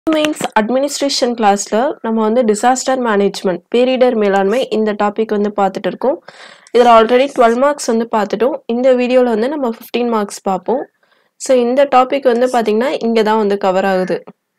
mains administration கிளாஸ்ல நம்ம வந்து டிசாஸ்டர் மேனேஜ்மெண்ட் பேரிடர் மேலாண்மை இந்த டாபிக் வந்து பார்த்துட்டு இருக்கோம் இதில் ஆல்ரெடி டுவெல் மார்க்ஸ் வந்து பார்த்துட்டோம் இந்த வீடியோவில் வந்து நம்ம ஃபிஃப்டீன் மார்க்ஸ் பார்ப்போம் ஸோ இந்த டாபிக் வந்து பார்த்தீங்கன்னா இங்கே தான் வந்து கவர் ஆகுது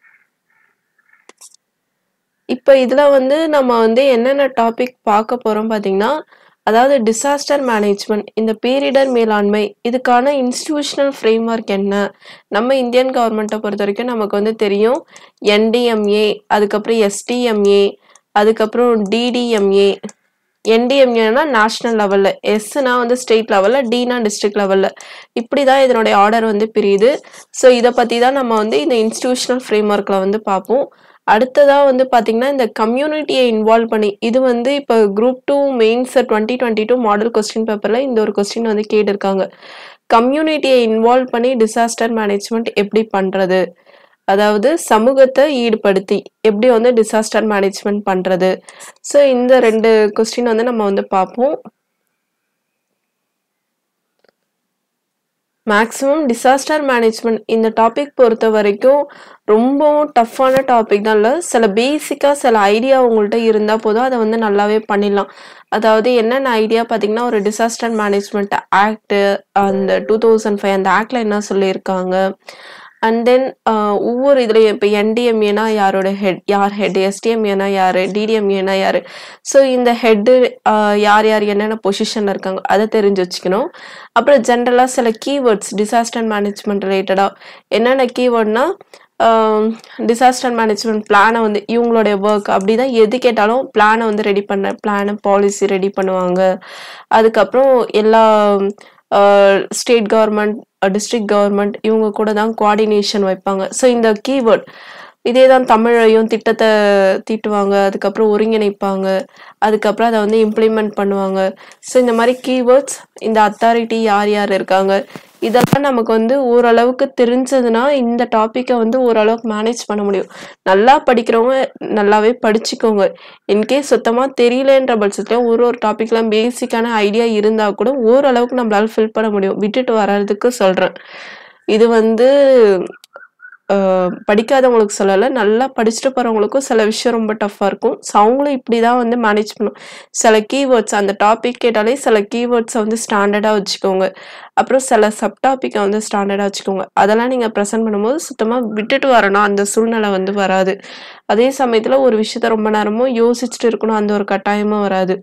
இப்போ இதில் வந்து நம்ம வந்து என்னென்ன டாபிக் பார்க்க போகிறோம் பார்த்தீங்கன்னா அதாவது டிசாஸ்டர் மேனேஜ்மெண்ட் இந்த பேரிடர் மேலாண்மை இதுக்கான இன்ஸ்டிடியூஷனல் ஃப்ரேம் ஒர்க் என்ன நம்ம இந்தியன் கவர்மெண்ட்டை பொறுத்த வரைக்கும் நமக்கு வந்து தெரியும் என்டிஎம்ஏ அதுக்கப்புறம் எஸ்டிஎம்ஏ அதுக்கப்புறம் டிடிஎம்ஏ என்டிஎம்ஏனா நேஷ்னல் லெவலில் எஸ்னா வந்து ஸ்டேட் லெவலில் டினா டிஸ்ட்ரிக்ட் லெவலில் இப்படி தான் இதனுடைய ஆர்டர் வந்து பிரியுது ஸோ இதை பற்றி தான் நம்ம வந்து இந்த இன்ஸ்டிடியூஷனல் ஃப்ரேம் ஒர்க்கில் வந்து பார்ப்போம் அடுத்ததாக வந்து பார்த்திங்கன்னா இந்த கம்யூனிட்டியை இன்வால்வ் பண்ணி இது வந்து இப்போ group two mains twenty twenty two model question பேப்பரில் இந்த ஒரு கொஸ்டின் வந்து கேட்டிருக்காங்க கம்யூனிட்டியை இன்வால்வ் பண்ணி டிசாஸ்டர் மேனேஜ்மெண்ட் எப்படி பண்ணுறது அதாவது சமூகத்தை ஈடுபடுத்தி எப்படி வந்து டிசாஸ்டர் மேனேஜ்மெண்ட் பண்ணுறது ஸோ இந்த ரெண்டு கொஸ்டின் வந்து நம்ம வந்து பார்ப்போம் மேக்ஸிமம் டிசாஸ்டர் மேனேஜ்மெண்ட் இந்த டாபிக் பொறுத்த வரைக்கும் ரொம்பவும் டஃப்பான டாபிக் தான் இல்லை சில பேசிக்காக சில ஐடியா உங்கள்கிட்ட இருந்தால் போதும் அதை வந்து நல்லாவே பண்ணிடலாம் அதாவது என்னென்ன ஐடியா பார்த்தீங்கன்னா ஒரு டிசாஸ்டர் மேனேஜ்மெண்ட் ஆக்ட் அந்த டூ தௌசண்ட் ஃபைவ் அந்த ஆக்டில் என்ன சொல்லியிருக்காங்க அண்ட் தென் ஒவ்வொரு இதுலையும் இப்போ என்டிஎம்ஏனா யாரோட ஹெட் யார் ஹெட் எஸ்டிஎம்ஏனா யார் டிடிஎம்ஏனா யார் ஸோ இந்த ஹெட்டு யார் யார் என்னென்ன பொசிஷனில் இருக்காங்க அதை தெரிஞ்சு வச்சுக்கணும் அப்புறம் ஜென்ரலாக சில கீவேர்ட்ஸ் டிசாஸ்டர் மேனேஜ்மெண்ட் ரிலேட்டடாக என்னென்ன கீவேர்ட்னா டிசாஸ்டர் மேனேஜ்மெண்ட் பிளானை வந்து இவங்களுடைய ஒர்க் அப்படி தான் எது கேட்டாலும் பிளானை வந்து ரெடி பண்ண பிளானை பாலிசி ரெடி பண்ணுவாங்க அதுக்கப்புறம் எல்லா ஸ்டேட் கவர்மெண்ட் டிஸ்ட்ரிக்ட் கவர்மெண்ட் இவங்க கூட தான் கோஆர்டினேஷன் வைப்பாங்க ஸோ இந்த கீவேர்ட் இதே தான் தமிழையும் திட்டத்தை தீட்டுவாங்க அதுக்கப்புறம் ஒருங்கிணைப்பாங்க அதுக்கப்புறம் அதை வந்து இம்ப்ளிமெண்ட் பண்ணுவாங்க ஸோ இந்த மாதிரி கீவேர்ட்ஸ் இந்த அத்தாரிட்டி யார் யார் இருக்காங்க இதெல்லாம் நமக்கு வந்து ஓரளவுக்கு தெரிஞ்சதுன்னா இந்த டாப்பிக்கை வந்து ஓரளவுக்கு மேனேஜ் பண்ண முடியும் நல்லா படிக்கிறவங்க நல்லாவே படிச்சுக்கோங்க இன்கேஸ் சுத்தமாக தெரியலன்ற பட்சத்தில் ஒரு ஒரு டாப்பிக்லாம் பேசிக்கான ஐடியா இருந்தால் கூட ஓரளவுக்கு நம்மளால ஃபில் பண்ண முடியும் விட்டுட்டு வர்றதுக்கு சொல்கிறேன் இது வந்து படிக்காதவங்களுக்கு சொல்லலை நல்லா படிச்சுட்டு போகிறவங்களுக்கும் சில விஷயம் ரொம்ப டஃப்பாக இருக்கும் ஸோ அவங்களும் இப்படி தான் வந்து மேனேஜ் பண்ணும் சில கீவேர்ட்ஸ் அந்த டாபிக் கேட்டாலே சில கீவேர்ட்ஸை வந்து ஸ்டாண்டர்டாக வச்சுக்கோங்க அப்புறம் சில சப் டாப்பிக்கை வந்து ஸ்டாண்டர்டாக வச்சுக்கோங்க அதெல்லாம் நீங்கள் ப்ரெசென்ட் பண்ணும்போது சுத்தமாக விட்டுட்டு வரணும் அந்த சூழ்நிலை வந்து வராது அதே சமயத்தில் ஒரு விஷயத்த ரொம்ப நேரமும் யோசிச்சுட்டு இருக்கணும் அந்த ஒரு கட்டாயமும் வராது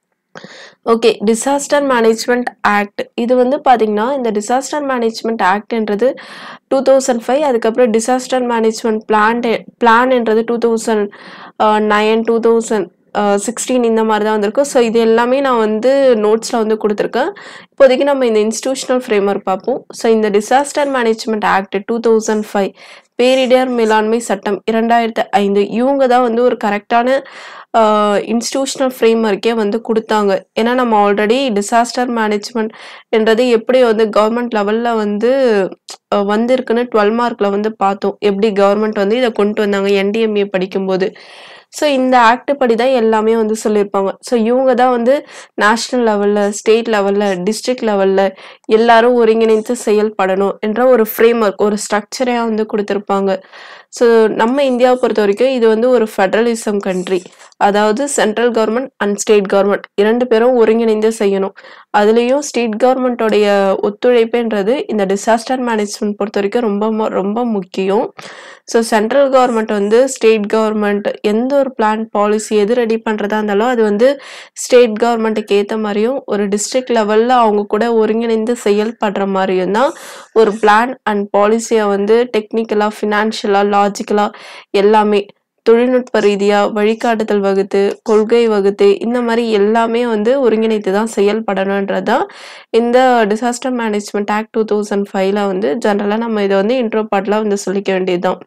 ஓகே டிசாஸ்டர் மேனேஜ்மெண்ட் ஆக்ட் இது வந்து பார்த்தீங்கன்னா இந்த டிசாஸ்டர் மேனேஜ்மெண்ட் ஆக்ட்ன்றது டூ தௌசண்ட் ஃபைவ் அதுக்கப்புறம் டிசாஸ்டர் மேனேஜ்மெண்ட் பிளான் பிளான்ன்றது two thousand nine two thousand sixteen இந்த மாதிரி தான் வந்திருக்கும் ஸோ இது எல்லாமே நான் வந்து நோட்ஸில் வந்து கொடுத்துருக்கேன் இப்போதைக்கு நம்ம இந்த இன்ஸ்டியூஷனல் ஃப்ரேம் ஒர்க் பார்ப்போம் ஸோ இந்த disaster management act two thousand five பேரிடர் மேலாண்மை சட்டம் இரண்டாயிரத்து ஐந்து இவங்க தான் வந்து ஒரு கரெக்டான இன்ஸ்டியூஷனல் ஃப்ரேம் ஒர்க்கே வந்து கொடுத்தாங்க ஏன்னா நம்ம ஆல்ரெடி டிசாஸ்டர் மேனேஜ்மெண்ட் என்றது எப்படி வந்து கவர்மெண்ட் லெவலில் வந்து வந்திருக்குன்னு டுவெல் மார்க்கில் வந்து பார்த்தோம் எப்படி கவர்மெண்ட் வந்து இதை கொண்டு வந்தாங்க என்டிஎம்ஏ படிக்கும்போது ஸோ இந்த ஆக்ட் படி தான் எல்லாமே வந்து சொல்லியிருப்பாங்க ஸோ இவங்க தான் வந்து நேஷ்னல் லெவலில் ஸ்டேட் லெவலில் டிஸ்ட்ரிக்ட் லெவலில் எல்லாரும் ஒருங்கிணைத்து செயல்படணும் என்ற ஒரு ஃப்ரேம் ஒர்க் ஒரு ஸ்ட்ரக்சரையாக வந்து கொடுத்துருப்பாங்க ஸோ நம்ம இந்தியாவை பொறுத்த வரைக்கும் இது வந்து ஒரு ஃபெடரலிசம் கண்ட்ரி அதாவது central government and state government இரண்டு பேரும் ஒருங்கிணைந்து செய்யணும் அதுலேயும் ஸ்டேட் கவர்மெண்ட்டோடைய ஒத்துழைப்புன்றது இந்த டிசாஸ்டர் மேனேஜ்மெண்ட் பொறுத்த வரைக்கும் ரொம்ப ரொம்ப முக்கியம் ஸோ சென்ட்ரல் கவர்மெண்ட் வந்து ஸ்டேட் கவர்மெண்ட் எந்த ஒரு பிளான் பாலிசி எது ரெடி பண்ணுறதா இருந்தாலும் அது வந்து ஸ்டேட் கவர்மெண்ட்டுக்கு ஏற்ற மாதிரியும் ஒரு டிஸ்ட்ரிக்ட் லெவலில் அவங்க கூட ஒருங்கிணைந்து செயல்படுற மாதிரியும் தான் ஒரு பிளான் அண்ட் பாலிசியை வந்து டெக்னிக்கலாக ஃபினான்ஷியலாக லாஜிக்கலாக எல்லாமே தொழில்நுட்ப ரீதியாக வழிகாட்டுதல் வகுத்து கொள்கை வகுத்து இந்த மாதிரி எல்லாமே வந்து ஒருங்கிணைத்து தான் செயல்படணுன்றது தான் இந்த disaster management act two thousand ஃபைவ்ல வந்து ஜென்ரலாக நம்ம இதை வந்து இன்ட்ரோ பாட்டில் வந்து சொல்லிக்க வேண்டியது தான்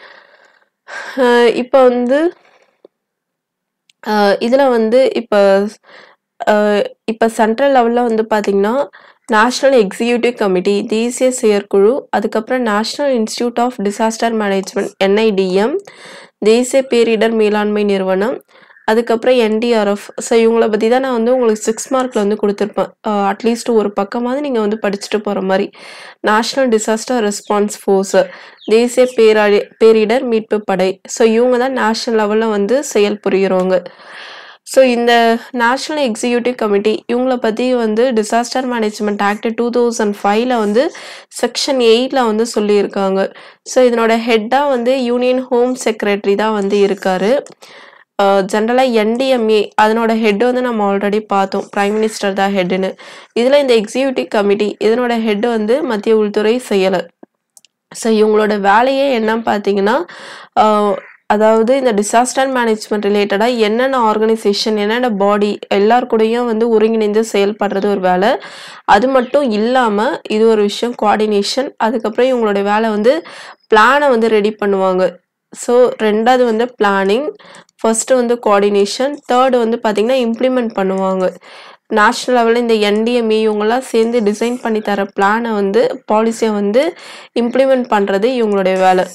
இப்போ வந்து இதில் வந்து இப்போ இப்போ சென்ட்ரல் லெவலில் வந்து பார்த்திங்கன்னா நேஷ்னல் எக்ஸிக்யூட்டிவ் கமிட்டி தேசிய செயற்குழு அதுக்கப்புறம் national institute of disaster management NIDM தேசிய பேரிடர் மேலாண்மை நிறுவனம் அதுக்கப்புறம் என்டிஆர்எஃப் ஸோ இவங்கள பற்றி தான் நான் வந்து உங்களுக்கு சிக்ஸ் மார்க்கில் வந்து கொடுத்துருப்பேன் அட்லீஸ்ட் ஒரு பக்கமாவது நீங்கள் வந்து படிச்சுட்டு போகிற மாதிரி நேஷ்னல் டிசாஸ்டர் ரெஸ்பான்ஸ் ஃபோர்ஸு தேசிய பேராடி பேரிடர் மீட்பு படை ஸோ இவங்க தான் நேஷ்னல் லெவலில் வந்து செயல் புரிகிறவங்க ஸோ இந்த நேஷ்னல் எக்ஸிக்யூட்டிவ் கமிட்டி இவங்கள பற்றி வந்து disaster management act two thousand ஃபைவ்ல வந்து செக்ஷன் எயிட்டில் வந்து சொல்லியிருக்காங்க ஸோ இதனோட ஹெட்டாக வந்து யூனியன் ஹோம் செக்ரட்டரி தான் வந்து இருக்காரு ஜென்ரலாக என்டிஎம்ஏ அதனோட ஹெட் வந்து நம்ம ஆல்ரெடி பார்த்தோம் பிரைம் மினிஸ்டர் தான் ஹெட்டுன்னு இதில் இந்த எக்ஸிக்யூட்டிவ் கமிட்டி இதனோட ஹெட் வந்து மத்திய உள்துறை செயலர் ஸோ இவங்களோட வேலையே என்னன்னு பார்த்தீங்கன்னா ஆஹ் அதாவது இந்த டிசாஸ்டர் மேனேஜ்மெண்ட் ரிலேட்டடாக என்னென்ன ஆர்கனைசேஷன் என்னென்ன பாடி எல்லார் கூடயும் வந்து ஒருங்கிணைந்து செயல்படுறது ஒரு வேலை அது மட்டும் இல்லாமல் இது ஒரு விஷயம் கோஆர்டினேஷன் அதுக்கப்புறம் இவங்களோட வேலை வந்து பிளானை வந்து ரெடி பண்ணுவாங்க ஸோ ரெண்டாவது வந்து பிளானிங் ஃபர்ஸ்ட்டு வந்து கோஆர்டினேஷன் தேர்டு வந்து பார்த்திங்கன்னா இம்ப்ளிமெண்ட் பண்ணுவாங்க நேஷ்னல் லெவலில் இந்த என்டிஎம்இ இவங்கெல்லாம் சேர்ந்து டிசைன் பண்ணி தர பிளானை வந்து பாலிசியை வந்து இம்ப்ளிமெண்ட் பண்ணுறது இவங்களுடைய வேலை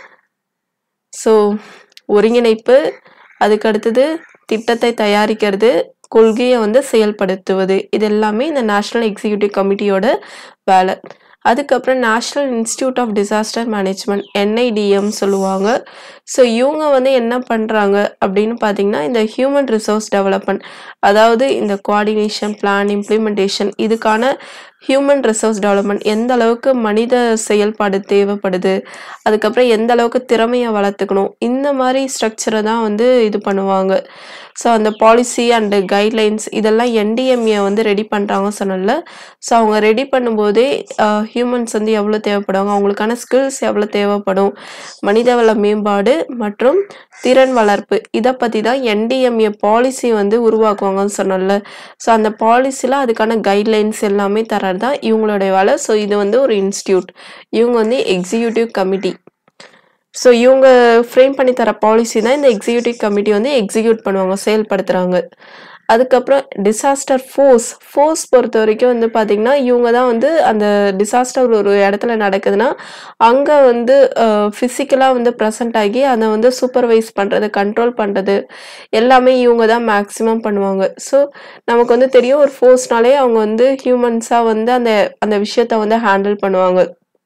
ஸோ ஒருங்கிணைப்பு அதுக்கு அடுத்தது திட்டத்தை தயாரிக்கிறது கொள்கையை வந்து செயல்படுத்துவது இது எல்லாமே இந்த நேஷ்னல் எக்ஸிக்யூட்டிவ் கமிட்டியோட வேலை அதுக்கப்புறம் national institute of disaster management NIDM சொல்லுவாங்க ஸோ இவங்க வந்து என்ன பண்ணுறாங்க அப்படின்னு பார்த்தீங்கன்னா இந்த ஹியூமன் ரிசோர்ஸ் டெவலப்மெண்ட் அதாவது இந்த கோஆர்டினேஷன் பிளான் இம்ப்ளிமெண்டேஷன் இதுக்கான ஹியூமன் ரிசோர்ஸ் டெவலப்மெண்ட் எந்த அளவுக்கு மனித செயல்பாடு தேவைப்படுது அதுக்கப்புறம் எந்த அளவுக்கு திறமையை வளர்த்துக்கணும் இந்த மாதிரி ஸ்ட்ரக்சரை தான் வந்து இது பண்ணுவாங்க ஸோ அந்த பாலிசி அண்டு கைட்லைன்ஸ் இதெல்லாம் என்டிஎம்ஏ வந்து ரெடி பண்ணுறாங்க சொன்னல ஸோ அவங்க ரெடி பண்ணும்போதே ஹியூமன்ஸ் வந்து எவ்வளோ தேவைப்படுவாங்க அவங்களுக்கான ஸ்கில்ஸ் எவ்வளோ தேவைப்படும் மனிதவள மேம்பாடு மற்றும் திறன் வளர்ப்பு இதை பற்றி தான் என்டிஎம்ஏ பாலிசி வந்து உருவாக்குவாங்கன்னு சொன்னல ஸோ அந்த பாலிசியில் அதுக்கான கைட்லைன்ஸ் எல்லாமே தர்றது தான் இவங்களுடைய வேலை ஸோ இது வந்து ஒரு இன்ஸ்டியூட் இவங்க வந்து எக்ஸிக்யூட்டிவ் கமிட்டி ஸோ இவங்க ஃப்ரேம் பண்ணி தர பாலிசி தான் இந்த எக்ஸிக்யூட்டிவ் கமிட்டி வந்து எக்ஸிக்யூட் பண்ணுவாங்க செயல்படுத்துகிறாங்க அதுக்கப்புறம் டிசாஸ்டர் ஃபோர்ஸ் ஃபோர்ஸ் பொறுத்த வரைக்கும் வந்து பார்த்திங்கன்னா இவங்க தான் வந்து அந்த டிசாஸ்டர் ஒரு இடத்துல நடக்குதுன்னா அங்கே வந்து ஃபிசிக்கலாக வந்து ப்ரெசென்ட் ஆகி அதை வந்து சூப்பர்வைஸ் பண்ணுறது கண்ட்ரோல் பண்ணுறது எல்லாமே இவங்க தான் மேக்ஸிமம் பண்ணுவாங்க ஸோ நமக்கு வந்து தெரியும் ஒரு ஃபோர்ஸ்னாலே அவங்க வந்து ஹியூமன்ஸாக வந்து அந்த அந்த விஷயத்த வந்து ஹேண்டில் பண்ணுவாங்க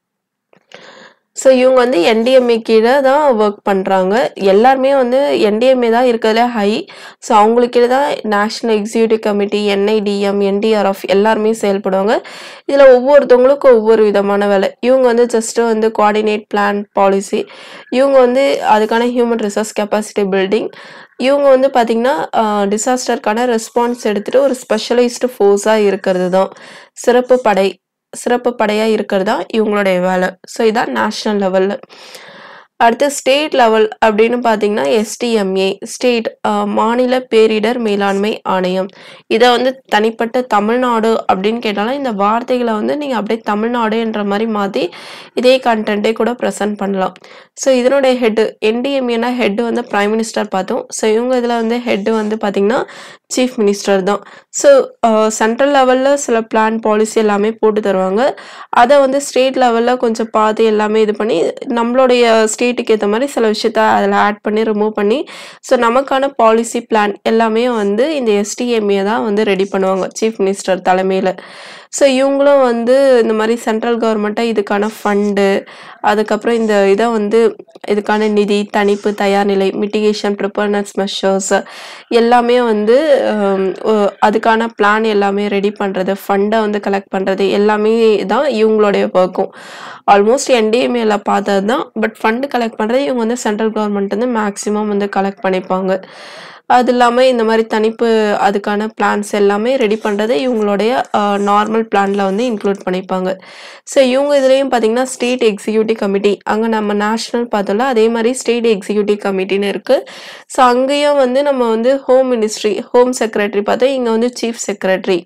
ஸோ இவங்க வந்து என்டிஎம்ஏ கீழே தான் ஒர்க் பண்ணுறாங்க எல்லாருமே வந்து என்டிஎம்ஏ தான் இருக்கிறதுல ஹை ஸோ அவங்களுக்கு கீழே தான் national executive committee NIDM NDRF எல்லாருமே செயல்படுவாங்க இதில் ஒவ்வொருத்தவங்களுக்கும் ஒவ்வொரு விதமான வேலை இவங்க வந்து ஜஸ்ட்டு வந்து கோஆர்டினேட் பிளான் பாலிசி இவங்க வந்து அதுக்கான ஹியூமன் ரிசோர்ஸ் கெப்பாசிட்டி பில்டிங் இவங்க வந்து பார்த்திங்கன்னா டிசாஸ்டருக்கான ரெஸ்பான்ஸ் எடுத்துகிட்டு ஒரு ஸ்பெஷலைஸ்டு ஃபோர்ஸாக இருக்கிறது தான் சிறப்பு படை சிறப்பு படையாக இருக்கிறது தான் இவங்களுடைய வேலை ஸோ இதான் நேஷ்னல் லெவலில் அடுத்து ஸ்டேட் லெவல் அப்படின்னு பார்த்தீங்கன்னா எஸ்டிஎம்ஏ ஸ்டேட் மாநில பேரிடர் மேலாண்மை ஆணையம் இதை வந்து தனிப்பட்ட தமிழ்நாடு அப்படின்னு கேட்டாலும் இந்த வார்த்தைகளை வந்து நீங்கள் அப்படியே தமிழ்நாடு என்ற மாதிரி மாற்றி இதே கண்டென்ட்டே கூட ப்ரெசென்ட் பண்ணலாம் ஸோ இதனுடைய ஹெட்டு என்டிஎம்ஏனா ஹெட்டு வந்து ப்ரைம் மினிஸ்டர் பார்த்தோம் ஸோ இவங்க இதில் வந்து ஹெட்டு வந்து பார்த்திங்கன்னா சீஃப் மினிஸ்டர் தான் ஸோ சென்ட்ரல் லெவலில் சில பிளான் பாலிசி எல்லாமே போட்டு தருவாங்க அதை வந்து ஸ்டேட் லெவலில் கொஞ்சம் பார்த்து எல்லாமே இது பண்ணி நம்மளுடைய ஸ்டேட்டுக்கு ஏற்ற மாதிரி சில விஷயத்த அதில் ஆட் பண்ணி ரிமூவ் பண்ணி ஸோ நமக்கான பாலிசி பிளான் எல்லாமே வந்து இந்த எஸ்டிஎம்ஏ தான் வந்து ரெடி பண்ணுவாங்க சீஃப் மினிஸ்டர் தலைமையில் ஸோ இவங்களும் வந்து இந்த மாதிரி சென்ட்ரல் கவர்மெண்ட்டாக இதுக்கான ஃபண்டு அதுக்கப்புறம் இந்த இதை வந்து இதுக்கான நிதி தணிப்பு தயார் நிலை மிட்டிகேஷன் ப்ரிப்பர்னஸ் மெஷர்ஸ் எல்லாமே வந்து ஹம், ஒ- அதுக்கான பிளான் எல்லாமே ரெடி பண்ணுறது ஃபண்டை வந்து கலெக்ட் பண்ணுறது எல்லாமே தான் இவங்களுடைய ஒர்க்கும் ஆல்மோஸ்ட் என்டிஎம்ஏல பார்த்தது தான் பட் ஃபண்டு கலெக்ட் பண்ணுறது இவங்க வந்து சென்ட்ரல் கவர்மெண்ட் வந்து மேக்ஸிமம் வந்து கலெக்ட் பண்ணிப்பாங்க அது இல்லாமல் இந்த மாதிரி தனிப்பு அதுக்கான பிளான்ஸ் எல்லாமே ரெடி பண்ணுறது இவங்களுடைய நார்மல் பிளானில் வந்து இன்க்ளூட் பண்ணிப்பாங்க ஸோ இவங்க இதுலேயும் பார்த்தீங்கன்னா ஸ்டேட் எக்ஸிக்யூட்டிவ் கமிட்டி அங்கே நம்ம நேஷ்னல் பார்த்தோம்ல அதே மாதிரி ஸ்டேட் எக்ஸிக்யூட்டிவ் கமிட்டின்னு இருக்குது ஸோ அங்கேயும் வந்து நம்ம வந்து ஹோம் மினிஸ்ட்ரி ஹோம் செக்ரட்டரி பார்த்தா இங்கே வந்து சீஃப் செக்ரட்டரி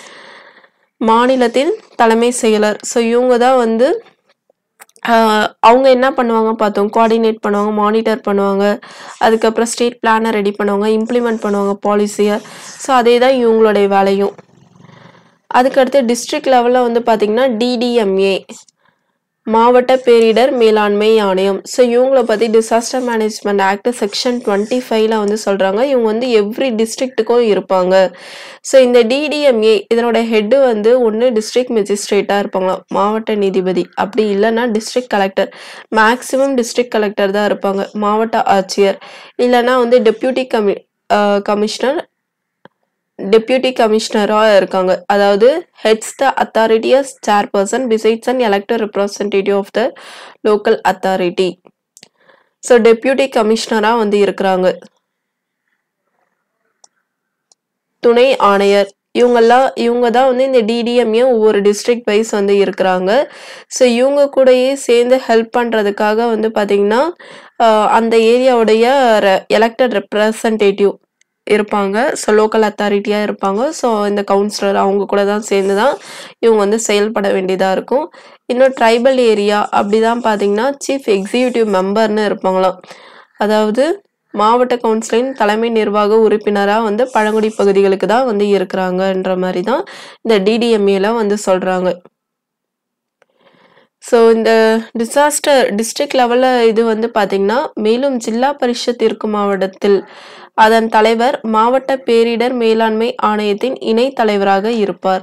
மாநிலத்தின் தலைமை செயலர் ஸோ இவங்க தான் வந்து ஆஹ் அவங்க என்ன பண்ணுவாங்க பார்த்தோம் கோஆர்டினேட் பண்ணுவாங்க மானிட்டர் பண்ணுவாங்க அதுக்கப்புறம் ஸ்டேட் பிளானை ரெடி பண்ணுவாங்க இம்ப்ளிமெண்ட் பண்ணுவாங்க பாலிசியை ஸோ அதே தான் இவங்களுடைய வேலையும் அதுக்கடுத்து டிஸ்ட்ரிக்ட் லெவலில் வந்து பார்த்திங்கன்னா டிடிஎம்ஏ மாவட்ட பேரிடர் மேலாண்மை ஆணையம் ஸோ இவங்கள பற்றி disaster management act section twenty ஃபைவ்ல வந்து சொல்கிறாங்க இவங்க வந்து எவ்ரி டிஸ்ட்ரிக்ட்டுக்கும் இருப்பாங்க ஸோ இந்த டிடிஎம்ஏ இதனோட ஹெட்டு வந்து ஒன்று டிஸ்ட்ரிக்ட் மெஜிஸ்ட்ரேட்டாக இருப்பாங்களாம் மாவட்ட நீதிபதி அப்படி இல்லைன்னா district collector maximum district collector தான் இருப்பாங்க மாவட்ட ஆட்சியர் இல்லைன்னா வந்து டெப்யூட்டி கமி கமிஷனர் டெப்யூட்டி கமிஷனராக இருக்காங்க அதாவது heads the authority as chairperson besides and elected representative of the local authority so deputy கமிஷனராக வந்து இருக்கிறாங்க துணை ஆணையர் இவங்கெல்லாம் இவங்க தான் வந்து இந்த டிடிஎம்ஏ ஒவ்வொரு டிஸ்ட்ரிக்ட் வைஸ் வந்து இருக்கிறாங்க ஸோ இவங்க கூடயே சேர்ந்து ஹெல்ப் பண்ணுறதுக்காக வந்து பார்த்திங்கன்னா அந்த ஏரியாவுடைய எலெக்டட் ரெப்ரசன்டேட்டிவ் இருப்பாங்க ஸோ லோக்கல் அத்தாரிட்டியாக இருப்பாங்க ஸோ இந்த கவுன்சிலர் அவங்க கூட தான் சேர்ந்து தான் இவங்க வந்து செயல்பட வேண்டியதாக இருக்கும் இன்னும் ட்ரைபல் ஏரியா அப்படி தான் பார்த்தீங்கன்னா சீஃப் எக்ஸிக்யூட்டிவ் மெம்பர்னு இருப்பாங்களாம் அதாவது மாவட்ட கவுன்சிலின் தலைமை நிர்வாக உறுப்பினராக வந்து பழங்குடி பகுதிகளுக்கு தான் வந்து இருக்கிறாங்கன்ற மாதிரி தான் இந்த டிடிஎம்ஏல வந்து சொல்கிறாங்க ஸோ இந்த டிசாஸ்டர் டிஸ்ட்ரிக்ட் லெவலில் இது வந்து பார்த்திங்கன்னா மேலும் ஜில்லா பரிஷத் இருக்கும் மாவட்டத்தில் அதன் தலைவர் மாவட்ட பேரிடர் மேலாண்மை ஆணையத்தின் இணை தலைவராக இருப்பார்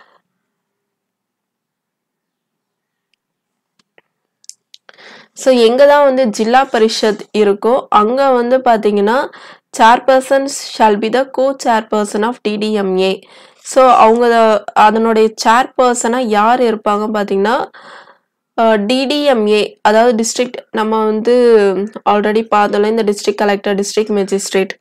ஸோ எங்கே தான் வந்து ஜில்லா பரிஷத் இருக்கோ அங்கே வந்து பார்த்தீங்கன்னா chairperson shall be the co chairperson of DDMA so அவங்க அதனுடைய சேர்பர்சனாக யார் இருப்பாங்க பார்த்தீங்கன்னா டிடிஎம்ஏ அதாவது டிஸ்ட்ரிக்ட் நம்ம வந்து ஆல்ரெடி பார்த்தோம்ல இந்த district collector district magistrate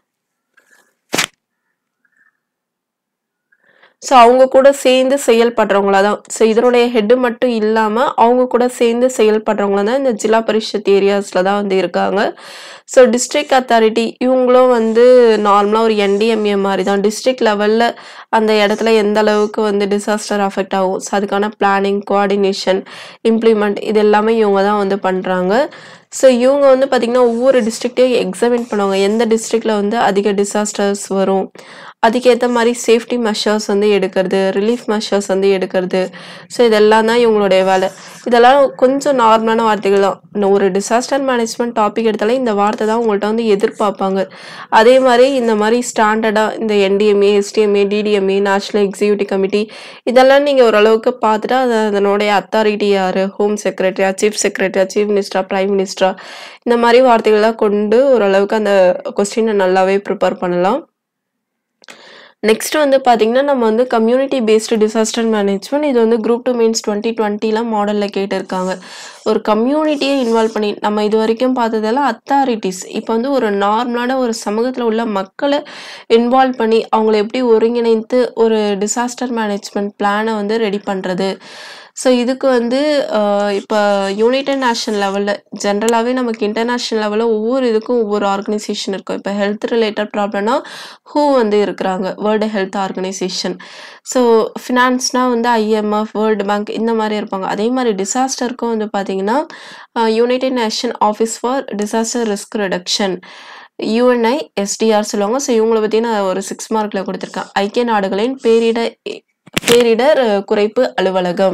so அவங்க கூட சேர்ந்து செயல்படுறவங்களா தான் ஸோ இதனுடைய ஹெட்டு மட்டும் இல்லாமல் அவங்க கூட சேர்ந்து செயல்படுறவங்களா தான் இந்த ஜில்லா பரிஷத் ஏரியாஸில் தான் வந்து இருக்காங்க ஸோ டிஸ்ட்ரிக்ட் அத்தாரிட்டி இவங்களும் வந்து நார்மலாக ஒரு என்டிஎம்ஏ மாதிரி தான் டிஸ்ட்ரிக்ட் லெவலில் அந்த இடத்துல எந்த அளவுக்கு வந்து டிசாஸ்டர் அஃபெக்ட் ஆகும் ஸோ அதுக்கான பிளானிங் கோஆர்டினேஷன் இம்ப்ளிமெண்ட் இது எல்லாமே இவங்க தான் வந்து பண்ணுறாங்க ஸோ இவங்க வந்து பார்த்திங்கன்னா ஒவ்வொரு டிஸ்ட்ரிக்டையும் எக்ஸாமின் பண்ணுவாங்க எந்த டிஸ்ட்ரிக்டில் வந்து அதிக டிசாஸ்டர்ஸ் வரும் அதுக்கேற்ற மாதிரி சேஃப்டி மெஷர்ஸ் வந்து எடுக்கிறது ரிலீஃப் மெஷர்ஸ் வந்து எடுக்கிறது ஸோ இதெல்லாம் தான் இவங்களுடைய வேலை இதெல்லாம் கொஞ்சம் நார்மலான வார்த்தைகள் தான் இந்த ஒரு டிசாஸ்டர் மேனேஜ்மெண்ட் டாபிக் எடுத்தாலே இந்த வார்த்தை தான் உங்கள்கிட்ட வந்து எதிர்பார்ப்பாங்க அதே மாதிரி இந்த மாதிரி ஸ்டாண்டர்டாக இந்த NDMA SDMA DDMA national executive committee இதெல்லாம் நீங்கள் ஓரளவுக்கு பார்த்துட்டு அது அதனுடைய அத்தாரிட்டி யார் ஹோம் செக்ரட்டரியா சீஃப் செக்ரட்டரியா சீஃப் மினிஸ்டரா பிரைம் மினிஸ்டரா இந்த மாதிரி வார்த்தைகள்லாம் கொண்டு ஓரளவுக்கு அந்த கொஸ்டினை நல்லாவே ப்ரிப்பேர் பண்ணலாம் நெக்ஸ்ட் வந்து பார்த்தீங்கன்னா நம்ம வந்து கம்யூனிட்டி பேஸ்டு டிசாஸ்டர் மேனேஜ்மெண்ட் இது வந்து குரூப் டூ மீன்ஸ் டுவெண்ட்டி டுவெண்ட்டிலாம் மாடலில் கேட்டிருக்காங்க ஒரு கம்யூனிட்டியை இன்வால்வ் பண்ணி நம்ம இது வரைக்கும் பார்த்ததெல்லாம் அத்தாரிட்டிஸ் இப்போ வந்து ஒரு நார்மலான ஒரு சமூகத்தில் உள்ள மக்களை இன்வால்வ் பண்ணி அவங்கள எப்படி ஒருங்கிணைத்து ஒரு டிசாஸ்டர் மேனேஜ்மெண்ட் பிளானை வந்து ரெடி பண்ணுறது ஸோ இதுக்கு வந்து இப்போ யுனைடெட் நேஷன் லெவலில் ஜென்ரலாகவே நமக்கு இன்டர்நேஷ்னல் லெவலில் ஒவ்வொரு இதுக்கும் ஒவ்வொரு ஆர்கனைசேஷன் இருக்கும் இப்போ ஹெல்த் ரிலேட்டட் ப்ராப்ளம்னா ஹூ வந்து இருக்கிறாங்க வேர்ல்டு ஹெல்த் ஆர்கனைசேஷன் ஸோ ஃபினான்ஸ்னால் வந்து ஐஎம்எஃப் வேர்ல்டு பேங்க் இந்த மாதிரி இருப்பாங்க அதே மாதிரி டிசாஸ்டருக்கும் வந்து பார்த்தீங்கன்னா United Nation Office for Disaster Risk Reduction UNISDR சொல்லுவாங்க ஸோ இவங்களை பற்றி நான் ஒரு சிக்ஸ் மார்க்கில் கொடுத்துருக்கேன் ஐக்கிய நாடுகளின் பேரிடர் பேரிடர் குறைப்பு அலுவலகம்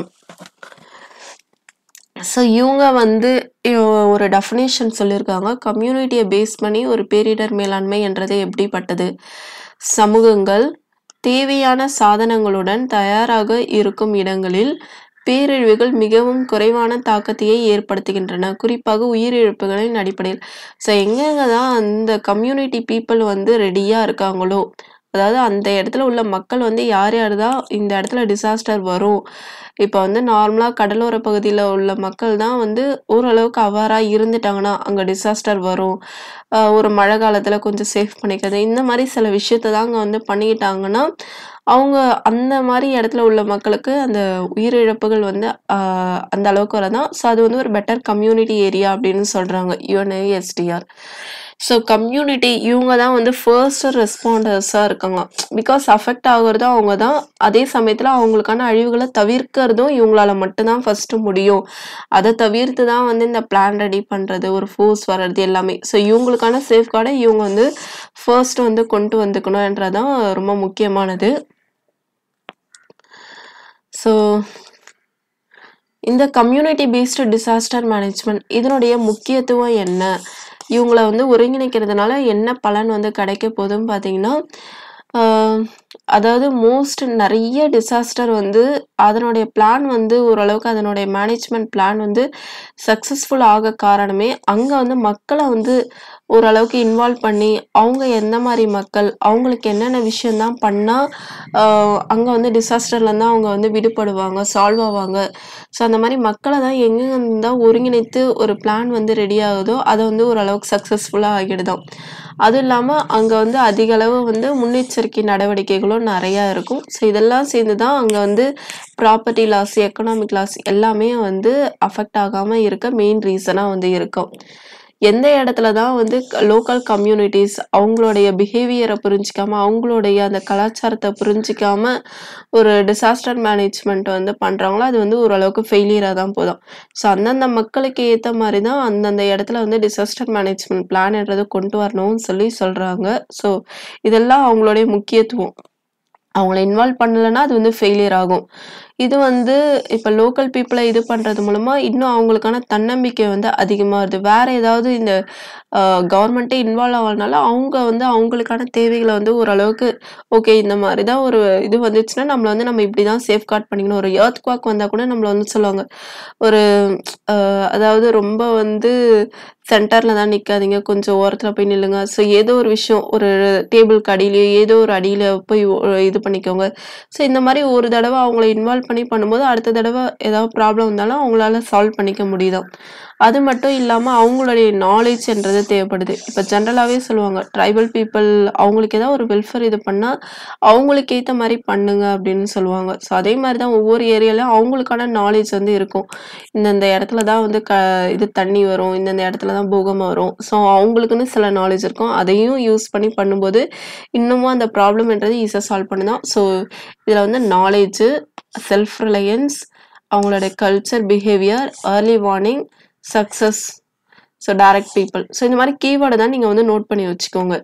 ஸோ இவங்க வந்து ஒரு டெஃபினேஷன் சொல்லியிருக்காங்க கம்யூனிட்டியை பேஸ் பண்ணி ஒரு பேரிடர் மேலாண்மை என்றது எப்படிப்பட்டது சமூகங்கள் தேவையான சாதனங்களுடன் தயாராக இருக்கும் இடங்களில் பேரழிவுகள் மிகவும் குறைவான தாக்கத்தையே ஏற்படுத்துகின்றன குறிப்பாக உயிரிழப்புகளின் அடிப்படையில் ஸோ எங்கெங்க தான் அந்த கம்யூனிட்டி பீப்புள் வந்து ரெடியாக இருக்காங்களோ அதாவது அந்த இடத்துல உள்ள மக்கள் வந்து யார் யார் தான் இந்த இடத்துல டிசாஸ்டர் வரும் இப்போ வந்து நார்மலாக கடலோர பகுதியில் உள்ள மக்கள் தான் வந்து ஓரளவுக்கு அவாராக இருந்துட்டாங்கன்னா அங்கே டிசாஸ்டர் வரும் ஒரு மழை காலத்தில் கொஞ்சம் சேஃப் பண்ணிக்கிறது இந்த மாதிரி சில விஷயத்த தான் அங்கே வந்து பண்ணிக்கிட்டாங்கன்னா அவங்க அந்த மாதிரி இடத்துல உள்ள மக்களுக்கு அந்த உயிரிழப்புகள் வந்து அந்த அளவுக்கு வரதான் ஸோ அது வந்து ஒரு பெட்டர் கம்யூனிட்டி ஏரியா அப்படின்னு சொல்கிறாங்க யுஎன்ஐஎஸ்டிஆர் ஸோ கம்யூனிட்டி இவங்க தான் வந்து ஃபர்ஸ்ட் ரெஸ்பாண்டர்ஸாக இருக்காங்க பிகாஸ் அஃபெக்ட் ஆகுறதும் அவங்க தான் அதே சமயத்தில் அவங்களுக்கான அழிவுகளை தவிர்க்கிறதும் இவங்களால மட்டும்தான் ஃபஸ்ட்டு முடியும் அதை தவிர்த்து தான் வந்து இந்த பிளான் ரெடி பண்ணுறது ஒரு ஃபோர்ஸ் வர்றது எல்லாமே ஸோ இவங்களுக்கான சேஃப்கார்டை இவங்க வந்து ஃபர்ஸ்ட் வந்து கொண்டு வந்துக்கணுன்றதான் ரொம்ப முக்கியமானது ஸோ இந்த கம்யூனிட்டி பேஸ்டு டிசாஸ்டர் மேனேஜ்மெண்ட் இதனுடைய முக்கியத்துவம் என்ன இவங்கள வந்து ஒருங்கிணைக்கிறதுனால என்ன பலன் வந்து கிடைக்க போகுதுன்னு பார்த்தீங்கன்னா ஆஹ் அதாவது மோஸ்ட் நிறைய டிசாஸ்டர் வந்து அதனுடைய பிளான் வந்து ஓரளவுக்கு அதனுடைய மேனேஜ்மெண்ட் பிளான் வந்து சக்ஸஸ்ஃபுல் ஆக காரணமே அங்கே வந்து மக்களை வந்து ஓரளவுக்கு இன்வால்வ் பண்ணி அவங்க எந்த மாதிரி மக்கள் அவங்களுக்கு என்னென்ன விஷயம்தான் பண்ணால் அங்கே வந்து டிசாஸ்டர்லேருந்து அவங்க வந்து விடுபடுவாங்க சால்வ் ஆவாங்க ஸோ அந்த மாதிரி மக்களை தான் எங்கெங்க தான் ஒருங்கிணைத்து ஒரு பிளான் வந்து ரெடி ஆகுதோ அதை வந்து ஓரளவுக்கு சக்ஸஸ்ஃபுல்லாக ஆகிடுதான் அதுவும் இல்லாமல் அங்கே வந்து அதிக அளவு வந்து முன்னெச்சரிக்கை நடவடிக்கைகளும் நிறையா இருக்கும் ஸோ இதெல்லாம் சேர்ந்து தான் அங்கே வந்து ப்ராப்பர்ட்டி லாஸ் எக்கனாமிக் லாஸ் எல்லாமே வந்து அஃபெக்ட் ஆகாமல் இருக்க மெயின் ரீசனாக வந்து இருக்கும் எந்த இடத்துல தான் வந்து லோக்கல் கம்யூனிட்டிஸ் அவங்களுடைய பிஹேவியரை புரிஞ்சிக்காம அவங்களுடைய அந்த கலாச்சாரத்தை புரிஞ்சிக்காம ஒரு டிசாஸ்டர் மேனேஜ்மெண்ட் வந்து பண்ணுறாங்களோ அது வந்து ஓரளவுக்கு ஃபெயிலியராக தான் போதும் ஸோ அந்தந்த மக்களுக்கு ஏற்ற மாதிரி தான் அந்தந்த இடத்துல வந்து டிசாஸ்டர் மேனேஜ்மெண்ட் பிளான்ன்றது கொண்டு வரணும்னு சொல்லி சொல்கிறாங்க ஸோ இதெல்லாம் அவங்களுடைய முக்கியத்துவம் அவங்கள இன்வால்வ் பண்ணலைன்னா அது வந்து ஃபெயிலியர் ஆகும் இது வந்து இப்போ லோக்கல் பீப்புளை இது பண்ணுறது மூலமாக இன்னும் அவங்களுக்கான தன்னம்பிக்கை வந்து அதிகமாக வருது வேறு ஏதாவது இந்த கவர்மெண்ட்டே இன்வால்வ் ஆகிறதுனால அவங்க வந்து அவங்களுக்கான தேவைகளை வந்து ஓரளவுக்கு ஓகே இந்த மாதிரி தான் ஒரு இது வந்துச்சுன்னா நம்மளை வந்து நம்ம இப்படி தான் சேஃப் கார்ட் பண்ணிக்கணும் ஒரு ஏர்த் குவாக் வந்தால் கூட நம்மளை வந்து சொல்லுவாங்க ஒரு அஹ், அதாவது ரொம்ப வந்து சென்டரில் தான் நிற்காதீங்க கொஞ்சம் ஓரத்தில் போய் நில்லுங்க ஸோ ஏதோ ஒரு விஷயம் ஒரு டேபிளுக்கு அடியிலையோ ஏதோ ஒரு அடியில் போய் ஒ- இது பண்ணிக்கோங்க ஸோ இந்த மாதிரி ஒரு தடவை அவங்கள இன்வால்வ் பண்ணி பண்ணும்போது அடுத்த தடவை ஏதாவது ப்ராப்ளம் வந்தாலும் அவங்களால சால்வ் பண்ணிக்க முடியுதாம் அது மட்டும் இல்லாமல் அவங்களுடைய நாலேஜ்ன்றது தேவைப்படுது இப்போ ஜென்ரலாகவே சொல்லுவாங்க ட்ரைபல் பீப்புள் அவங்களுக்கு ஏதாவது ஒரு வெல்ஃபேர் இது பண்ணால் அவங்களுக்கு ஏற்ற மாதிரி பண்ணுங்க அப்படின்னு சொல்லுவாங்க ஸோ அதே மாதிரி தான் ஒவ்வொரு ஏரியாலையும் அவங்களுக்கான நாலேஜ் வந்து இருக்கும் இந்தந்த இடத்துல தான் வந்து க இது தண்ணி வரும் இந்தந்த இடத்துல தான் பூகம்பம் வரும் ஸோ அவங்களுக்குன்னு சில நாலேஜ் இருக்கும் அதையும் யூஸ் பண்ணி பண்ணும்போது இன்னமும் அந்த ப்ராப்ளம்ன்றது ஈஸியாக சால்வ் பண்ணுதான் ஸோ இதில் வந்து நாலேஜு செல்ஃப் ரிலையன்ஸ் அவங்களோட culture behaviour early warning success so direct people so இந்த மாதிரி கீவேர்டை தான் நீங்கள் வந்து நோட் பண்ணி வச்சுக்கோங்க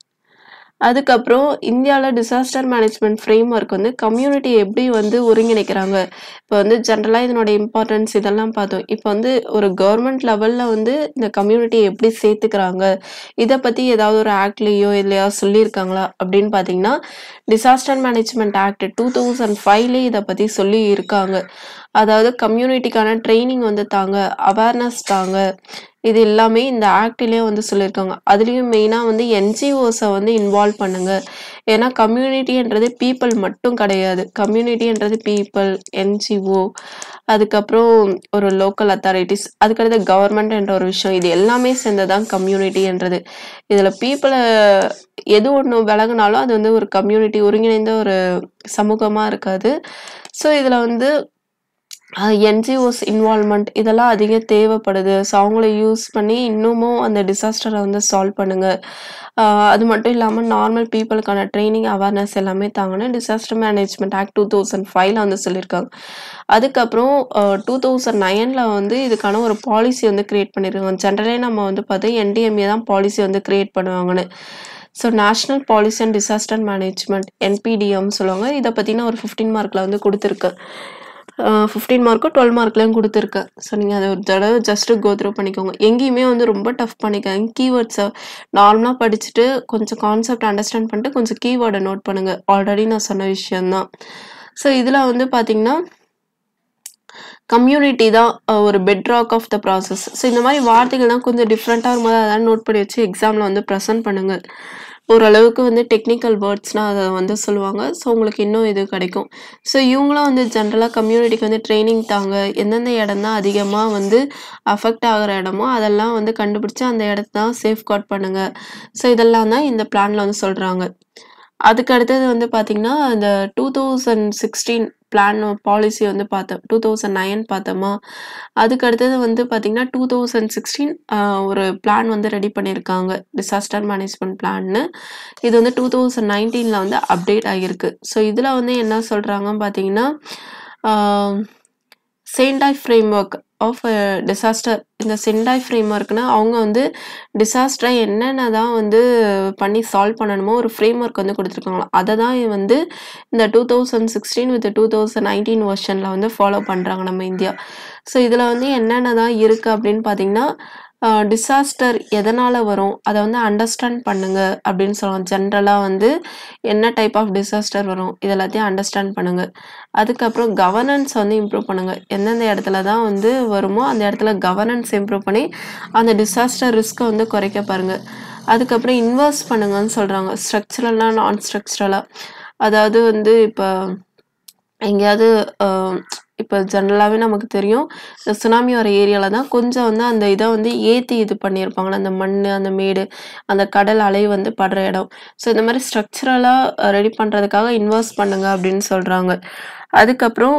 அதுக்கப்புறம் இந்தியாவில் டிசாஸ்டர் மேனேஜ்மெண்ட் ஃப்ரேம் ஒர்க் வந்து கம்யூனிட்டி எப்படி வந்து ஒருங்கிணைக்கிறாங்க இப்போ வந்து ஜென்ரலாக இதனோட இம்பார்ட்டன்ஸ் இதெல்லாம் பார்த்தோம் இப்போ வந்து ஒரு கவர்மெண்ட் லெவலில் வந்து இந்த கம்யூனிட்டியை எப்படி சேர்த்துக்கிறாங்க இதை பற்றி ஏதாவது ஒரு ஆக்ட்லேயோ இல்லையா சொல்லியிருக்காங்களா அப்படின்னு பார்த்தீங்கன்னா disaster management act two thousand ஃபைவ்லேயே இதை பற்றி சொல்லி இருக்காங்க அதாவது கம்யூனிட்டிக்கான ட்ரைனிங் வந்து தாங்க அவேர்னஸ் தாங்க இது எல்லாமே இந்த ஆக்ட்லேயே வந்து சொல்லியிருக்காங்க அதுலேயும் மெயினாக வந்து என்ஜிஓஸை வந்து இன்வால்வ் பண்ணுங்க ஏன்னா கம்யூனிட்டின்றது பீப்புள் மட்டும் கிடையாது கம்யூனிட்டின்றது பீப்புள் என்ஜிஓ அதுக்கப்புறம் ஒரு லோக்கல் அத்தாரிட்டிஸ் அதுக்கடுத்து கவர்மெண்ட் என்ற ஒரு விஷயம் இது எல்லாமே சேர்ந்ததான் கம்யூனிட்டின்றது இதில் பீப்புளை எது ஒன்று விலகுனாலும் அது வந்து ஒரு கம்யூனிட்டி ஒருங்கிணைந்த ஒரு சமூகமாக இருக்காது ஸோ இதில் வந்து என்ஜிஓஸ் இன்வால்மெண்ட் இதெல்லாம் அதிகம் தேவைப்படுது ஸோ அவங்கள யூஸ் பண்ணி இன்னமும் அந்த டிசாஸ்டரை வந்து சால்வ் பண்ணுங்க ஆஹ் அது மட்டும் இல்லாமல் நார்மல் பீப்புளுக்கான ட்ரைனிங் அவேர்னஸ் எல்லாமே தாங்கன்னு disaster management act two thousand ஃபைவ்ல வந்து சொல்லியிருக்காங்க அதுக்கப்புறம் டூ தௌசண்ட் நைனில் வந்து இதுக்கான ஒரு பாலிசி வந்து கிரியேட் பண்ணியிருக்காங்க ஜென்ரலே நம்ம வந்து பார்த்தா என்டிஎம்ஏ தான் பாலிசி வந்து கிரியேட் பண்ணுவாங்கன்னு so national policy and disaster management NPDM சொல்லுவாங்க இதை பற்றின ஒரு ஃபிஃப்டீன் மார்க்கில் வந்து கொடுத்துருக்கு ஃபிஃப்டீன் மார்க்கும் டுவெல் மார்க்லையும் கொடுத்துருக்கேன் ஸோ நீங்கள் அதை ஒரு தடவை ஜஸ்ட்டு கோ த்ரூ பண்ணிக்கோங்க எங்கேயுமே வந்து ரொம்ப டஃப் பண்ணிக்காங்க கீவேர்ட்ஸை நார்மலாக படிச்சுட்டு கொஞ்சம் கான்செப்ட் அண்டர்ஸ்டாண்ட் பண்ணிட்டு கொஞ்சம் கீவேர்டை நோட் பண்ணுங்கள் ஆல்ரெடி நான் சொன்ன விஷயம்தான் ஸோ இதில் வந்து பார்த்தீங்கன்னா கம்யூனிட்டி தான் அஹ், ஒரு bedrock of the process so இந்த மாதிரி வார்த்தைகள்லாம் கொஞ்சம் டிஃப்ரெண்ட்டாக இருக்கும்போது அதெல்லாம் நோட் பண்ணி வச்சு எக்ஸாமில் வந்து ப்ரெசென்ட் பண்ணுங்கள் ஓரளவுக்கு வந்து டெக்னிக்கல் வேர்ட்ஸ்னால் அதை வந்து சொல்லுவாங்க ஸோ உங்களுக்கு இன்னும் இது கிடைக்கும் ஸோ இவங்களும் வந்து ஜென்ரலாக கம்யூனிட்டிக்கு வந்து ட்ரைனிங் தாங்க எந்தெந்த இடம் தான் அதிகமாக வந்து அஃபெக்ட் ஆகிற இடமோ அதெல்லாம் வந்து கண்டுபிடிச்சி அந்த இடத்த தான் சேஃப் கார்ட் பண்ணுங்க ஸோ இதெல்லாம் தான் இந்த பிளானில் வந்து சொல்கிறாங்க அதுக்கு அடுத்தது வந்து பார்த்திங்கன்னா இந்த two thousand sixteen plan policy வந்து பார்த்தோம் டூ தௌசண்ட் நைன் பார்த்தோமா அதுக்கு அடுத்தது வந்து பார்த்திங்கன்னா டூ தௌசண்ட் சிக்ஸ்டீன் ஒரு பிளான் வந்து ரெடி பண்ணியிருக்காங்க டிசாஸ்டர் மேனேஜ்மெண்ட் பிளான்னு இது வந்து டூ தௌசண்ட் நைன்டீனில் வந்து அப்டேட் ஆகியிருக்கு ஸோ இதில் வந்து என்ன சொல்கிறாங்கன்னு பார்த்தீங்கன்னா Sendai framework of disaster இந்த சென்டாய் ஃப்ரேம் ஒர்க்னா அவங்க வந்து டிசாஸ்டரை என்னென்ன தான் வந்து பண்ணி சால்வ் பண்ணணுமோ ஒரு ஃப்ரேம் ஒர்க் வந்து கொடுத்துருக்காங்களாம் அதை தான் வந்து இந்த two thousand sixteen with two thousand nineteen வெர்ஷனில் வந்து ஃபாலோ பண்ணுறாங்க நம்ம இந்தியா ஸோ இதில் வந்து என்னென்ன தான் இருக்குது அப்படின்னு பார்த்தீங்கன்னா டிசாஸ்டர் எதனால் வரும் அதை வந்து அண்டர்ஸ்டாண்ட் பண்ணுங்க அப்படின்னு சொல்லுவாங்க ஜென்ரலாக வந்து என்ன டைப் ஆஃப் டிசாஸ்டர் வரும் இது எல்லாத்தையும் அண்டர்ஸ்டாண்ட் பண்ணுங்க அதுக்கப்புறம் கவர்னன்ஸ் வந்து இம்ப்ரூவ் பண்ணுங்க எந்தெந்த இடத்துல தான் வந்து வருமோ அந்த இடத்துல கவர்னன்ஸ் இம்ப்ரூவ் பண்ணி அந்த டிசாஸ்டர் ரிஸ்க்கை வந்து குறைக்க பாருங்க அதுக்கப்புறம் இன்வெஸ்ட் பண்ணுங்கன்னு சொல்கிறாங்க ஸ்ட்ரக்சரலாக நான் ஸ்ட்ரக்சரலாக அதாவது வந்து இப்போ எங்கேயாவது இப்போ ஜென்ரலாகவே நமக்கு தெரியும் இந்த சுனாமி வர ஏரியாவில் தான் கொஞ்சம் வந்து அந்த இதை வந்து ஏற்றி இது பண்ணியிருப்பாங்களே அந்த மண் அந்த மேடு அந்த கடல் அலை வந்து படுற இடம் ஸோ இந்த மாதிரி ஸ்ட்ரக்சரலாக ரெடி பண்ணுறதுக்காக இன்வெஸ்ட் பண்ணுங்க அப்படின்னு சொல்கிறாங்க அதுக்கப்புறம்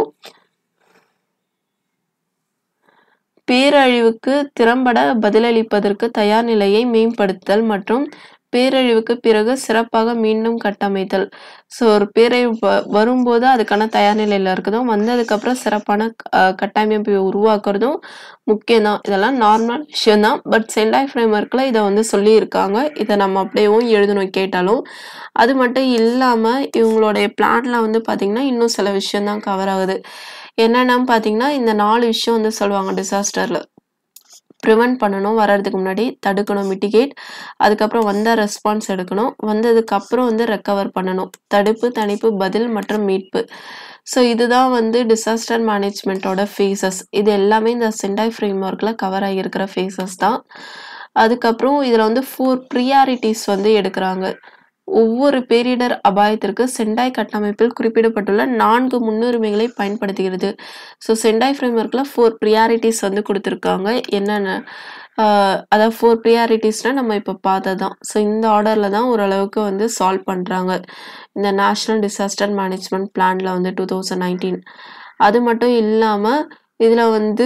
பேரழிவுக்கு திறம்பட பதிலளிப்பதற்கு தயார் நிலையை மேம்படுத்தல் மற்றும் பேரழிவுக்கு பிறகு சிறப்பாக மீண்டும் கட்டமைத்தல் ஸோ ஒரு பேரழிவு வ- வரும்போது அதுக்கான தயார் நிலையில் இருக்கிறதும் வந்ததுக்கப்புறம் சிறப்பான அஹ், கட்டமைப்பை உருவாக்குறதும் முக்கியம்தான் இதெல்லாம் நார்மல் விஷயம்தான் பட் சென்டாய் ஃப்ரேம் ஒர்க்கில் இதை வந்து சொல்லியிருக்காங்க இதை நம்ம அப்படியேவும் எழுதணும் கேட்டாலும் அது மட்டும் இல்லாமல் இவங்களுடைய பிளான்ல வந்து பார்த்திங்கன்னா இன்னும் சில விஷயம்தான் கவர் ஆகுது என்னென்னு பார்த்தீங்கன்னா இந்த நாலு விஷயம் வந்து சொல்லுவாங்க டிசாஸ்டரில் ப்ரிவென்ட் பண்ணணும் வர்றதுக்கு முன்னாடி தடுக்கணும் மிட்டிகேட் அதுக்கப்புறம் வந்தால் ரெஸ்பான்ஸ் எடுக்கணும் வந்ததுக்கு அப்புறம் வந்து ரெக்கவர் பண்ணணும் தடுப்பு தணிப்பு பதில் மற்றும் மீட்பு ஸோ இதுதான் வந்து டிசாஸ்டர் மேனேஜ்மெண்ட்டோட ஃபேஸஸ் இது எல்லாமே இந்த சென்டாய் ஃப்ரேம் ஒர்க்கில் கவர் ஆகியிருக்கிற ஃபேஸஸ் தான் அதுக்கப்புறம் இதில் வந்து ஃபோர் ப்ரியாரிட்டிஸ் வந்து எடுக்கிறாங்க ஒவ்வொரு பேரிடர் அபாயத்திற்கு சென்டாய் கட்டமைப்பில் குறிப்பிடப்பட்டுள்ள நான்கு முன்னுரிமைகளை பயன்படுத்துகிறது ஸோ சென்டாய் ஃப்ரேம்ஒர்க்கில் ஃபோர் ப்ரியாரிட்டிஸ் வந்து கொடுத்துருக்காங்க என்னென்ன ஆஹ் அதாவது ஃபோர் ப்ரியாரிட்டிஸ்னால் நம்ம இப்போ பார்த்ததான் ஸோ இந்த ஆர்டரில் தான் ஓரளவுக்கு வந்து சால்வ் பண்ணுறாங்க இந்த நேஷ்னல் டிசாஸ்டர் மேனேஜ்மெண்ட் பிளானில் வந்து டூ தௌசண்ட் நைன்டீன் அது மட்டும் இல்லாமல் இதில் வந்து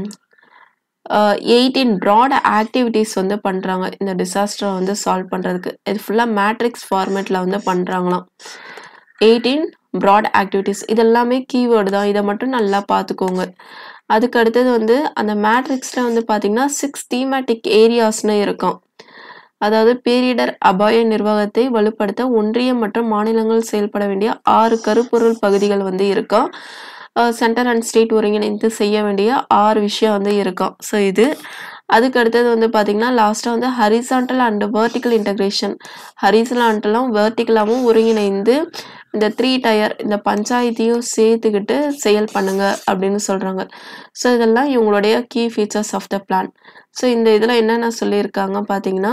எயிட்டீன் ப்ராட் ஆக்டிவிட்டீஸ் வந்து பண்ணுறாங்க இந்த டிசாஸ்டரை வந்து சால்வ் பண்ணுறதுக்கு இது ஃபுல்லாக மேட்ரிக்ஸ் ஃபார்மேட்டில் வந்து பண்ணுறாங்களாம் எயிட்டீன் ப்ராட் ஆக்டிவிட்டீஸ் இதெல்லாமே கீவேர்டு தான் இதை மட்டும் நல்லா பார்த்துக்கோங்க அதுக்கு அடுத்தது வந்து அந்த மேட்ரிக்ஸில் வந்து பார்த்தீங்கன்னா சிக்ஸ் தீமேட்டிக் ஏரியாஸ்னு இருக்கும் அதாவது பேரிடர் அபாய நிர்வாகத்தை வலுப்படுத்த ஒன்றியம் மற்றும் மாநிலங்கள் செயல்பட வேண்டிய ஆறு கருப்பொருள் பகுதிகள் வந்து இருக்கும் சென்டர் அண்ட் ஸ்டேட் ஒருங்கிணைந்து செய்ய வேண்டிய ஆறு விஷயம் வந்து இருக்கும் ஸோ இது அதுக்கு அடுத்தது வந்து பார்த்தீங்கன்னா லாஸ்ட்டாக வந்து ஹரிசாண்டல் அண்ட் வெர்டிக்கல் இன்டகிரேஷன் ஹரிசாண்டலும் வெர்டிக்கலாகவும் ஒருங்கிணைந்து இந்த த்ரீ டயர் இந்த பஞ்சாயத்தையும் சேர்த்துக்கிட்டு செயல் பண்ணுங்க அப்படின்னு சொல்கிறாங்க ஸோ இதெல்லாம் இவங்களுடைய key features of the plan so இந்த இதில் என்னென்ன சொல்லியிருக்காங்க பார்த்தீங்கன்னா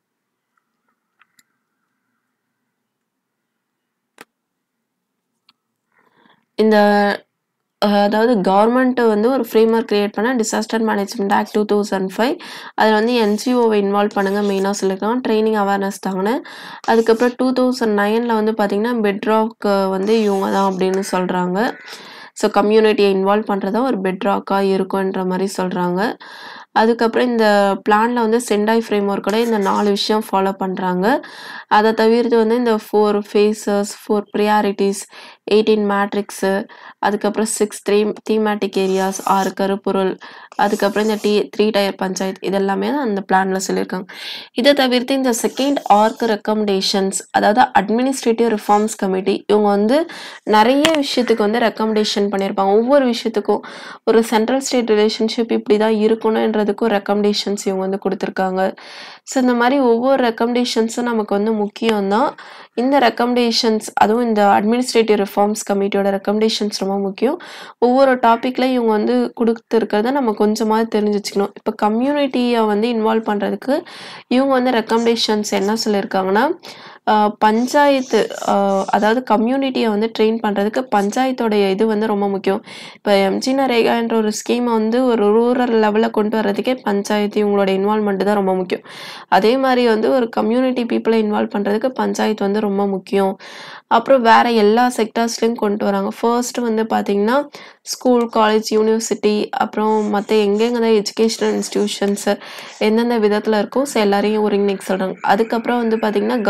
இந்த அஹ், அதாவது கவர்மெண்ட் வந்து ஒரு ஃப்ரேம்ஒர்க் கிரியேட் பண்ண disaster management act two thousand five அதில் வந்து என்ஜிஓவை இன்வால்வ் பண்ணுங்க மெயினாக சொல்லியிருக்காங்க ட்ரைனிங் அவேர்னஸ் தாங்கன்னு அதுக்கப்புறம் டூ தௌசண்ட் நைனில் வந்து பார்த்திங்கன்னா பெட்ராக் வந்து இவங்க தான் அப்படின்னு சொல்கிறாங்க ஸோ கம்யூனிட்டியை இன்வால்வ் பண்ணுறதா ஒரு பெட்ராக்காக இருக்குன்ற மாதிரி சொல்கிறாங்க அதுக்கப்புறம் இந்த பிளானில் வந்து சென்டாய் ஃப்ரேம் ஒர்க்கோட இந்த நாலு விஷயம் ஃபாலோ பண்ணுறாங்க அதை தவிர்த்து வந்து இந்த four phases four priorities eighteen matrix அதுக்கப்புறம் சிக்ஸ் த்ரீ தீமேட்டிக் ஏரியாஸ் ஆறு கருப்பொருள் அதுக்கப்புறம் இந்த டி த்ரீ டயர் பஞ்சாயத் இதெல்லாமே தான் அந்த பிளானில் சொல்லியிருக்காங்க இதை தவிர்த்து இந்த செகண்ட் ஆர்க் ரெக்கமெண்டேஷன்ஸ் அதாவது அட்மினிஸ்ட்ரேட்டிவ் ரிஃபார்ம்ஸ் கமிட்டி இவங்க வந்து நிறைய விஷயத்துக்கு வந்து ரெக்கமெண்டேஷன் பண்ணியிருப்பாங்க ஒவ்வொரு விஷயத்துக்கும் ஒரு சென்ட்ரல் ஸ்டேட் ரிலேஷன்ஷிப் இப்படி தான் இருக்கணுன்றதுக்கும் ரெக்கமெண்டேஷன்ஸ் இவங்க வந்து கொடுத்துருக்காங்க ஸோ இந்த மாதிரி ஒவ்வொரு ரெக்கமெண்டேஷன்ஸும் நமக்கு வந்து முக்கியம்தான் இந்த ரெக்கமெண்டேஷன்ஸ் அதுவும் இந்த அட்மினிஸ்ட்ரேட்டிவ் ரிஃபார்ம்ஸ் கமிட்டியோட ரெக்கமெண்டேஷன்ஸ் ரொம்ப முக்கியம் ஒவ்வொரு டாப்பிக்கில் இவங்க வந்து கொடுத்துருக்கிறத நம்ம கொஞ்சமாக தெரிஞ்சு வச்சுக்கணும் இப்போ கம்யூனிட்டியை வந்து இன்வால்வ் பண்ணுறதுக்கு இவங்க வந்து ரெக்கமெண்டேஷன்ஸ் என்ன சொல்லியிருக்காங்கன்னா ஆஹ் பஞ்சாயத்து ஆஹ் அதாவது கம்யூனிட்டியை வந்து ட்ரெயின் பண்ணுறதுக்கு பஞ்சாயத்தோடைய இது வந்து ரொம்ப முக்கியம் இப்போ எம்ஜி நரேகான்ற ஒரு ஸ்கீமை வந்து ஒரு ரூரல் லெவலில் கொண்டு வர்றதுக்கே பஞ்சாயத்து இவங்களோட இன்வால்மெண்ட் தான் ரொம்ப முக்கியம் அதே மாதிரி வந்து ஒரு கம்யூனிட்டி பீப்புளை இன்வால்வ் பண்ணுறதுக்கு பஞ்சாயத்து வந்து ரொம்ப முக்கியம் அப்புறம் வேற எல்லா செக்டார்ஸ்லையும் கொண்டு வராங்க ஃபர்ஸ்ட் வந்து பார்த்தீங்கன்னா ஸ்கூல் காலேஜ் யூனிவர்சிட்டி அப்புறம் மற்ற எங்கெங்கே தான் எஜுகேஷனல் இன்ஸ்டிடியூஷன்ஸு எந்தெந்த விதத்தில் இருக்கோ ஸோ எல்லாரையும் ஒருங்கிணைக்க சொல்கிறாங்க அதுக்கப்புறம் வந்து பார்த்தீங்கன்னா கவர்மெண்ட்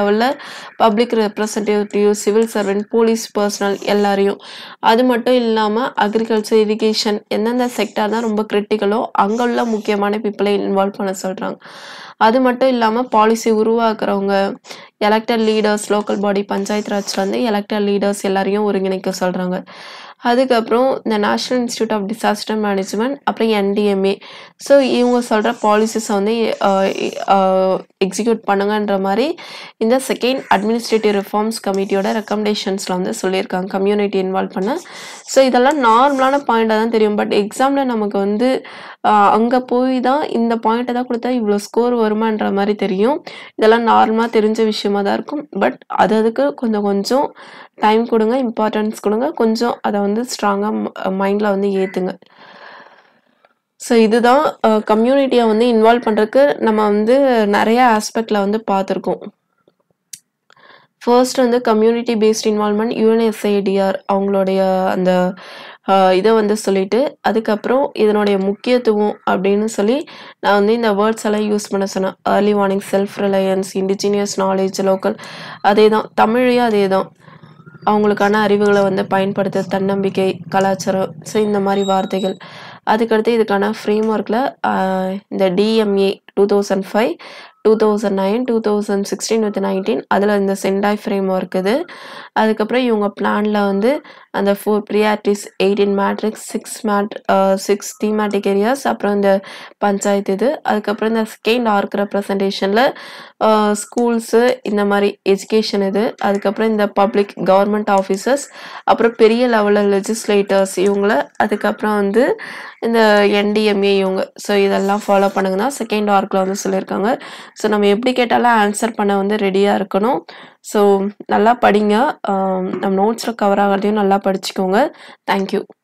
லெவலில் public representative civil servant police personnel எல்லாரையும் அது மட்டும் இல்லாமல் அக்ரிகல்ச்சர் இரிகேஷன் எந்தெந்த செக்டார் தான் ரொம்ப கிரிட்டிக்கலோ அங்கே உள்ள முக்கியமான பீப்புளை இன்வால்வ் பண்ண சொல்கிறாங்க அது மட்டும் இல்லாமல் பாலிசி உருவாக்குறவங்க elected leaders local body panchayat ராஜ்லேருந்து எலெக்டட் லீடர்ஸ் எல்லாரையும் ஒருங்கிணைக்க சொல்கிறாங்க அதுக்கப்புறம் இந்த national institute of disaster management அப்புறம் என்டிஎம்ஏ ஸோ இவங்க சொல்கிற பாலிசிஸை வந்து எக்ஸிக்யூட் பண்ணுங்கன்ற மாதிரி இந்த செகண்ட் அட்மினிஸ்ட்ரேட்டிவ் ரிஃபார்ம்ஸ் கமிட்டியோட ரெக்கமெண்டேஷன்ஸில் வந்து சொல்லியிருக்காங்க கம்யூனிட்டி இன்வால்வ் பண்ண ஸோ இதெல்லாம் நார்மலான பாயிண்டாக தான் தெரியும் பட் எக்ஸாமில் நமக்கு வந்து அங்கே போய் தான் இந்த பாயிண்ட்டை தான் கொடுத்தா இவ்வளோ ஸ்கோர் வருமான்ற மாதிரி தெரியும் இதெல்லாம் நார்மலாக தெரிஞ்ச விஷயமா தான் இருக்கும் பட் அது அதுக்கு கொஞ்சம் கொஞ்சம் டைம் கொடுங்க இம்பார்ட்டன்ஸ் கொடுங்க கொஞ்சம் அதை வந்து ஸ்ட்ராங்காக மைண்டில் வந்து ஏற்றுங்க ஸோ இதுதான் கம்யூனிட்டியை வந்து இன்வால்வ் பண்ணுறதுக்கு நம்ம வந்து நிறைய ஆஸ்பெக்டில் வந்து பார்த்துருக்கோம் ஃபர்ஸ்ட் வந்து கம்யூனிட்டி பேஸ்ட் இன்வால்மெண்ட் யூஎன்எஸ்ஐடிஆர் அவங்களுடைய அந்த இதை வந்து சொல்லிட்டு அதுக்கப்புறம் இதனுடைய முக்கியத்துவம் அப்படின்னு சொல்லி நான் வந்து இந்த வேர்ட்ஸ் எல்லாம் யூஸ் பண்ண சொன்னேன் early warning self reliance indigenous knowledge local அதே தான் தமிழையும் அதே தான் அவங்களுக்கான அறிவுகளை வந்து பயன்படுத்த தன்னம்பிக்கை கலாச்சாரம் ஸோ இந்த மாதிரி வார்த்தைகள் அதுக்கடுத்து இதுக்கான ஃப்ரேம் ஒர்க்கில் இந்த DMA two thousand five two thousand nine two thousand sixteen with nineteen அதில் இந்த சென்டாய் ஃப்ரேம் ஒர்க் இது அதுக்கப்புறம் இவங்க பிளானில் வந்து அந்த four priorities eighteen matrix six mat six thematic areas அப்புறம் இந்த பஞ்சாயத்து இது அதுக்கப்புறம் இந்த செகண்ட் ஆர்க் ரெப்ரசன்டேஷனில் ஸ்கூல்ஸு இந்த மாதிரி எஜுகேஷன் இது அதுக்கப்புறம் இந்த பப்ளிக் கவர்மெண்ட் ஆஃபீஸர்ஸ் அப்புறம் பெரிய லெவலில் லெஜிஸ்லேட்டர்ஸ் இவங்கள அதுக்கப்புறம் வந்து இந்த என்டிஎம்ஏ இவங்க ஸோ இதெல்லாம் ஃபாலோ பண்ணுங்கன்னா செகண்ட் ஆர்க்கில் வந்து சொல்லியிருக்காங்க ஸோ நம்ம எப்படி கேட்டாலும் ஆன்சர் பண்ண வந்து ரெடியாக இருக்கணும் ஸோ நல்லா படிங்க நம்ம நோட்ஸில் கவர் ஆகிறதையும் நல்லா படிச்சுக்கோங்க தேங்க்யூ